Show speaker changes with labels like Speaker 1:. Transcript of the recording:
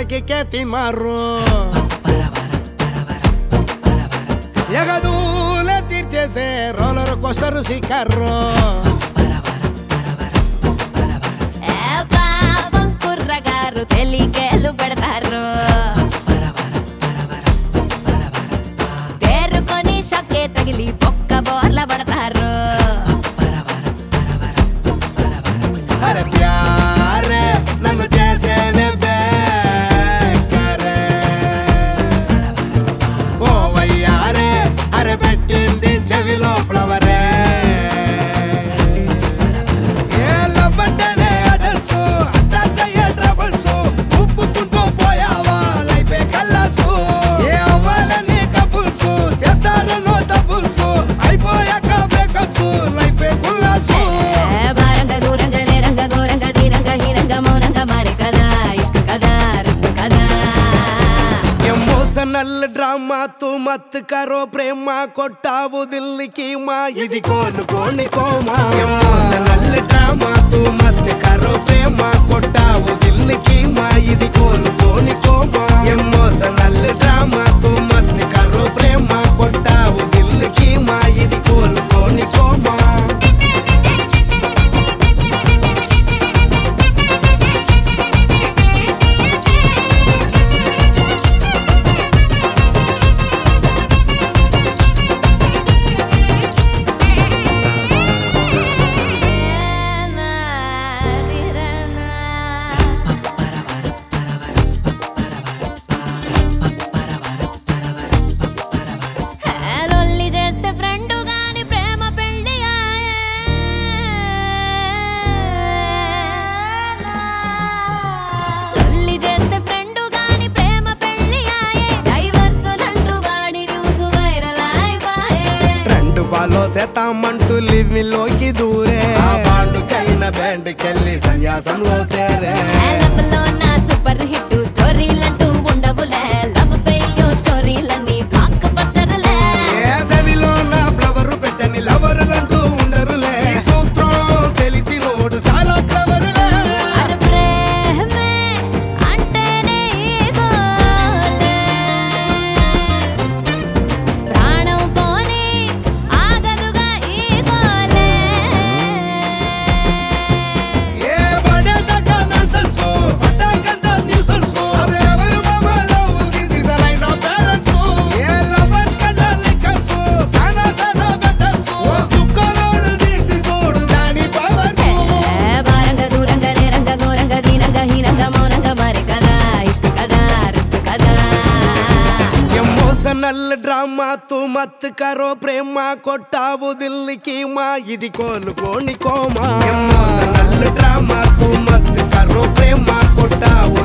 Speaker 1: కి మారు ఎగదూలే తీర్చేసే roller coaster సిక్కర్రు
Speaker 2: ఏ పాపం కుర్రగారు తెలికేలు పెడతారు తేరుకొని షక్కే తగిలి పొక్క బోర్ల పడతారు
Speaker 1: అరే ప్యారే నన్ను చేసేనే బేకరే ఓ వయ్యారే అరే పెట్టింది చెవిలో ఫ్లవరే ఏ లవ్వంటేనే అడల్సు అటాచ్ అయ్యే ట్రబుల్స్ ఉప్పుకుంటూ పోయావా లైఫే కల్లాసు ఏ అవ్వాలని కపుల్స్ చేస్తారనో డబుల్స్ అయిపోయాక బ్రేకప్స్ లైఫే కుల్లాసు
Speaker 2: ఏ భారంగా దూరంగా నేరంగా ఘోరంగా తీరంగా హీనంగా మౌనంగా మారే కదా ఇష్ట కదా రిస్క్ కదా
Speaker 1: ఎమోషనల్ డ్రామా తూ మత్ కరో ప్రేమ కొట్టావు దిల్కి మా ఇది కోలుకోని కోమా ఎమోషనల్ డ్రామా తూ మత్ కరో ప్రేమ కొట్టావు దిల్కి మా ఇది కోలుకోని కోమా ఎమోషనల్ డ్రామా తూ మత్ కరో ప్రేమ కొట్టావు దిల్కి మా ఇది కోలుకోని కోమా
Speaker 2: లొల్లి చేస్తే ఫ్రెండ్ గాని ప్రేమ పెళ్లి లొల్లి చేస్తే ఫ్రెండ్ గాని ప్రేమ పెళ్లి ఆయే డైవర్స్ నంటూ వాడి న్యూస్ వైరల్ అయిపోయే
Speaker 1: ట్రెండ్ ఫాలో చేతామంటూ లివిలోకి దూరే ఆ బాండుకైన బ్యాండ్కెళ్ళి సన్యాసంలో చేరే
Speaker 2: లవ్లో నా సూపర్ హిట్ స్టోరీలంటూ ఉండవులే లవ్ ఫెయిల్యూర్ స్టోరీలన్నీ బ్లాక్ బస్టర్లే
Speaker 1: ఏ చెవిలో నా ఫ్లవర్ పెట్టని లవరులంటూ ఉండరులే ఈ సూత్రం తెలిసి నోడు చాలా క్లవరులే
Speaker 2: అరే ప్రేమే అంటేనే ఈగోలే. ప్రాణం పోని ఆగదుగా ఈగోలే.
Speaker 1: ఏ పడేదాక nonsense, పడ్డాకంతా nuisance. అదెవరు మామలో ఊగిసి సరైన parents. ఏ lovers కన్నా lickers, సానా సానా betters. ఓ సుక్కలోడు తీర్చి చూడు దాని powers.
Speaker 2: ఏ భారంగా దూరంగా నేరంగా ఘోరంగా దీనంగా హీనంగా మౌనంగా మరి కదా ఇష్ట కదా రిస్క్ కదా
Speaker 1: ఎమోషనల్ డ్రామా తూ మత్ కరో ప్రేమ కొట్టావు దిల్కి మా ఇది కోలుకోని కోమా ఎమోషనల్ డ్రామా తూ మత్ కరో ప్రేమ కొట్టావు